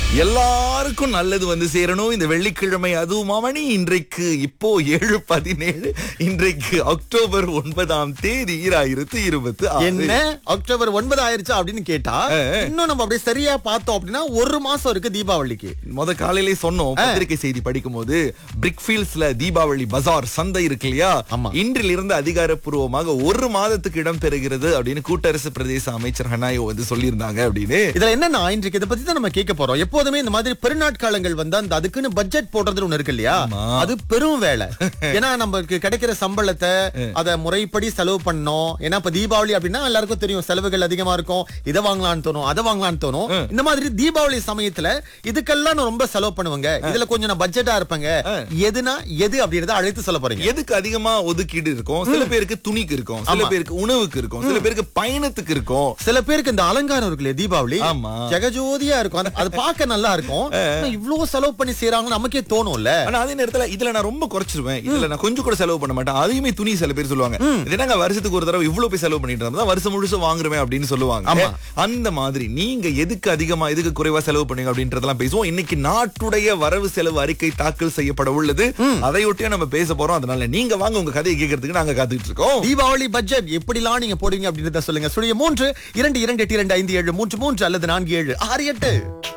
எல்லாருக்கும் நல்லது வந்து சேரணும் இந்த வெள்ளிக்கிழமை அதுவும் மணி இன்றைக்கு இப்போ ஏழு பதினேழு இன்றைக்கு அக்டோபர் ஒன்பதாம் தேதி ஈராயிரத்து இருபத்தி என்ன அக்டோபர் ஒன்பது ஆயிருச்சா அப்படின்னு கேட்டா இன்னும் நம்ம அப்படியே சரியா பார்த்தோம் அப்படின்னா ஒரு மாசம் இருக்கு தீபாவளிக்கு முத காலையிலே சொன்னோம் பத்திரிகை செய்தி படிக்கும் போது பிரிக்ஃபீல்ட்ஸ்ல தீபாவளி பஜார் சந்தை இருக்கு இல்லையா ஆமா. இன்றிலிருந்து அதிகாரப்பூர்வமாக ஒரு மாதத்துக்கு இடம் பெறுகிறது அப்படின்னு கூட்டரசு பிரதேச அமைச்சர் ஹனாயோ வந்து சொல்லியிருந்தாங்க அப்படின்னு இதுல என்னன்னா இன்றைக்கு இதை பத்தி தான் நம்ம கேட்க போறோம் எப்போதுமே இந்த மாதிரி பெருநாட்காலங்கள் வந்தா அந்த அதுக்குன்னு பட்ஜெட் போடுறது ஒண்ணு இருக்கு இல்லையா ஆமா. அது பெரும் வேலை ஏன்னா நமக்கு கிடைக்கிற சம்பளத்தை அத முறைப்படி செலவு பண்ணோம் ஏன்னா இப்ப தீபாவளி அப்படின்னா எல்லாருக்கும் தெரியும் செலவுகள் அதிகமா இருக்கும் இதை வாங்கலாம்னு தோணும் அதை வாங்கலாம்னு தோணும் இந்த மாதிரி தீபாவளி சமயத்துல இதுக்கெல்லாம் நான் ரொம்ப செலவு பண்ணுவேங்க இதுல கொஞ்சம் நான் பட்ஜெட்டா இருப்பேங்க எதுனா எது அப்படின்றத அழைத்து சொல்ல போறீங்க எதுக்கு அதிகமா ஒதுக்கீடு இருக்கும் சில பேருக்கு துணிக்கு இருக்கும் சில பேருக்கு உணவுக்கு இருக்கும் சில பேருக்கு பயணத்துக்கு இருக்கும் சில பேருக்கு இந்த அலங்காரம் இருக்குல்ல தீபாவளி ஆமா. ஜெகஜோதியா இருக்கும் அது- அது பார்க்க நல்லா இருக்கும் ஆனா இவ்ளோ செலவு பண்ணி செய்யறாங்கன்னு நமக்கே தோணும்ல ஆனா அதே நேரத்துல இதுல நான் ரொம்ப குறைச்சிருவேன் இதுல நான் கொஞ்சம் கூட செலவு பண்ண மாட்டேன் அதையுமே துணி சில பேர் சொல்லுவாங்க இது என்னங்க வருஷத்துக்கு ஒரு தடவை இவ்வளவு போய் செலவு பண்ணிட்டு இருந்தா வருஷம் முழுசும் வாங்குறேன் அப்படின்னு சொல்லுவாங்க ஆமா. அந்த மாதிரி நீங்க எதுக்கு அதிகமா எதுக்கு குறைவா செலவு பண்ணீங்க அப்படின்றதெல்லாம் பேசுவோம் இன்னைக்கு நாட்டுடைய வரவு செலவு அறிக்கை தாக்கல் செய்யப்பட உள்ளது அதையொட்டியே நம்ம பேச போறோம் அதனால நீங்க வாங்க உங்க கதையை கேட்கறதுக்கு நாங்க காத்துக்கிட்டு இருக்கோம் தீபாவளி பட்ஜெட் எப்படிலாம் நீங்க போடுவீங்க அப்படின்றத சொல்லுங்க சுழிய மூன்று இரண்டு இரண்டு எட்டு இரண்டு ஐந்து ஏழு மூன்று மூன்று அல்லது நான்கு ஏழு ஆறு எட்டு